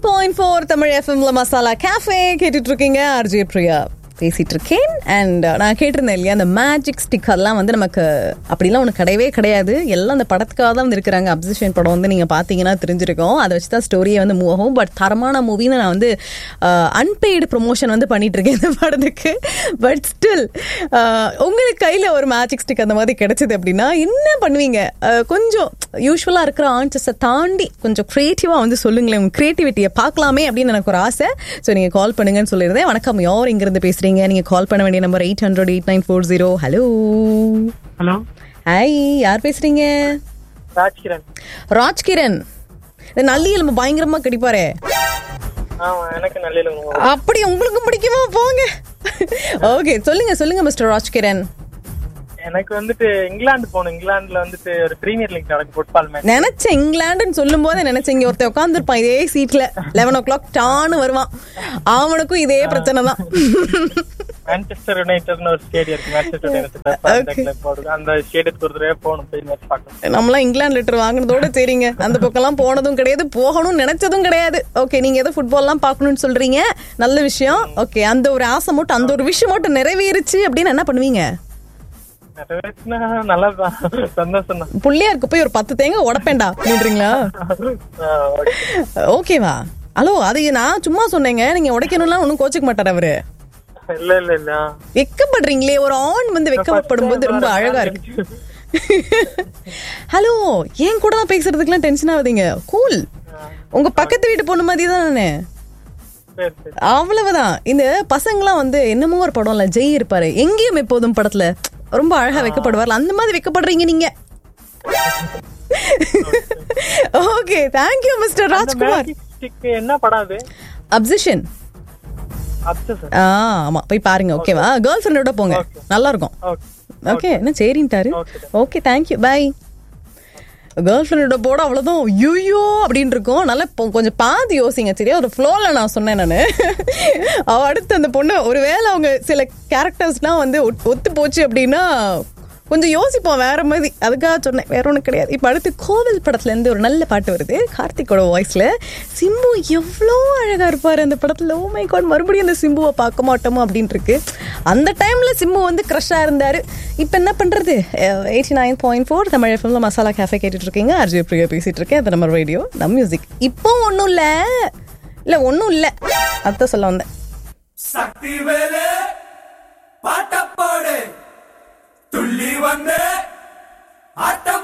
Point four Tamil எஃப்எம்ல masala cafe கேட்டுட்டு இருக்கீங்க ஆர்ஜே பிரியா பேசிட்டு இருக்கேன் அண்ட் நான் கேட்டிருந்தேன் இல்லையா அந்த மேஜிக் ஸ்டிக் அதெல்லாம் வந்து நமக்கு அப்படிலாம் ஒன்று கிடையவே கிடையாது எல்லாம் அந்த படத்துக்காக தான் வந்து இருக்கிறாங்க அப்சஷன் படம் வந்து நீங்கள் பார்த்தீங்கன்னா தெரிஞ்சிருக்கும் அதை வச்சு தான் ஸ்டோரியை வந்து மூவ் ஆகும் பட் தரமான மூவின்னு நான் வந்து அன்பெய்டு ப்ரொமோஷன் வந்து பண்ணிட்டு இருக்கேன் இந்த படத்துக்கு பட் ஸ்டில் உங்களுக்கு கையில் ஒரு மேஜிக் ஸ்டிக் அந்த மாதிரி கிடைச்சது அப்படின்னா என்ன பண்ணுவீங்க அஹ், கொஞ்சம் யூஸ்வலாக இருக்கிற ஆன்சர்ஸை தாண்டி கொஞ்சம் க்ரியேட்டிவாக வந்து சொல்லுங்களேன் உங்கள் க்ரியேட்டிவிட்டியை பார்க்கலாமே அப்படின்னு எனக்கு ஒரு ஆசை ஸோ நீங்கள் கால் பண்ணுங்கன்னு சொல்லியிருந்தேன் வணக்கம் யார் இங்கிருந்து பேசுகிறீங்க நீங்கள் கால் பண்ண வேண்டிய number eight hundred eight nine four zero hello hello hi யார் பேசுகிறீங்க ராஜ்கிரண் ராஜ்கிரண் இந்த நல்லி எலும்பு பயங்கரமாக கடிப்பாரே ஆமா எனக்கு நல்ல அப்படி உங்களுக்கும் பிடிக்குமா போங்க ஓகே சொல்லுங்க சொல்லுங்க மிஸ்டர் ராஜ்கிரண் எனக்கு வந்துட்டு இங்கிலாந்து போகணும் இங்கிலாந்துல வந்துட்டு ஒரு பிரீமியர் லீக் நடக்கும் ஃபுட்பால் மேட்ச் நினைச்சேன் இங்கிலாந்துன்னு சொல்லும் போது நினைச்சேன் இங்க ஒருத்தன் உட்காந்துருப்பான் இதே சீட்ல லெவன் ஓ கிளாக் டான்னு வருவான் அவனுக்கும் இதே பிரச்சனை தான் மான்செஸ்டர் யுனைடெட்னு ஒரு ஸ்டேடியம் இருக்கு மான்செஸ்டர் யுனைடெட் அந்த ஸ்டேடியத்துக்கு ஒரு தடவை போகணும் போய் மேட்ச் பார்க்கணும் நம்மளாம் இங்கிலாந்து லெட்டர் வாங்குனதோட சரிங்க அந்த பக்கம்லாம் போனதும் கிடையாது போகணும்னு நினைச்சதும் கிடையாது ஓகே நீங்க ஏதோ ஃபுட்பால்லாம் பார்க்கணும்னு சொல்றீங்க நல்ல விஷயம் ஓகே அந்த ஒரு ஆசை மட்டும் அந்த ஒரு விஷயம் மட்டும் நிறைவேறுச்சு அப்படின்னு என்ன பண்ணுவீங்க நிறைவேற்றினா நல்லதுதான் சந்தோஷம் தான் புள்ளியாருக்கு போய் ஒரு பத்து தேங்காய் உடப்பேன்டா அப்படின்றீங்களா ஓகேவா ஹலோ அது நான் சும்மா சொன்னேங்க நீங்க உடைக்கணும்லாம் ஒன்றும் கோச்சிக்க மாட்டார் அவரு இல்ல இல்ல இல்ல வெக்கப்படுறீங்களே ஒரு ஆண் வந்து வெக்கப்படும் போது ரொம்ப அழகா இருக்கு ஹலோ ஏன் கூட தான் பேசுறதுக்குலாம் டென்ஷன் ஆகுதுங்க கூல் உங்க பக்கத்து வீட்டு பொண்ணு மாதிரி தான் நானு சரி சரி அவ்வளவுதான் இந்த பசங்களாம் வந்து என்னமோ ஒரு படம்ல ஜெய் இருப்பாரு எங்கேயும் எப்போதும் படத்துல ரொம்ப அழகா வைக்கப்படுவார்ல அந்த மாதிரி வைக்கப்படுறீங்க நீங்க okay thank you mister Rajkumar magic stick என்ன படம் அது அப்சிஷன் அப்சஸ் ஆ ஆமா போய் பாருங்க ஓகேவா கேர்ள் ஃப்ரெண்டோட போங்க நல்லா இருக்கும் ஓகே ஓகே என்ன சரின்ட்டாரு Okay. Okay thank you bye girl ஃப்ரெண்டோட போட அவ்வளோதான் ஐயோ அப்படின்னு இருக்கும் நல்லா இப்போ கொஞ்சம் பாதி யோசிங்க சரியா ஒரு ஃப்ளோவில் நான் சொன்னேன் நான் அவ அடுத்து அந்த பொண்ணு ஒருவேளை அவங்க சில கேரக்டர்ஸ்லாம் வந்து ஒத்- ஒத்து போச்சு அப்படின்னா கொஞ்சம் யோசிப்போம் வேற மாதிரி அதுக்காக சொன்னேன் வேற ஒன்றும் கிடையாது இப்போ அடுத்து கோவில் படத்துல இருந்து ஒரு நல்ல பாட்டு வருது கார்த்திக்கோட வாய்ஸ்ல சிம்பு எவ்வளோ அழகா இருப்பாரு அந்த படத்துல ஓ மை காட் மறுபடியும் அந்த சிம்புவை பார்க்க மாட்டோமா அப்படின்ட்டு இருக்கு அந்த டைம்ல சிம்பு வந்து க்ரஷ்ஷா இருந்தாரு இப்போ என்ன பண்றது eighty nine point four Tamil எஃப்எம்ல மசாலா கேஃபே கேட்டுட்டு இருக்கீங்க அர்ஜய் பிரியா பேசிட்டு இருக்கேன் அது நம்ம ரேடியோ நம் மியூசிக் இப்போ ஒன்றும் இல்லை இல்லை ஒன்றும் இல்லை அதான் சொல்ல வந்தேன் சக்தி வேலு பாட்டப்பாடு துள்ளி வந்து ஆட்ட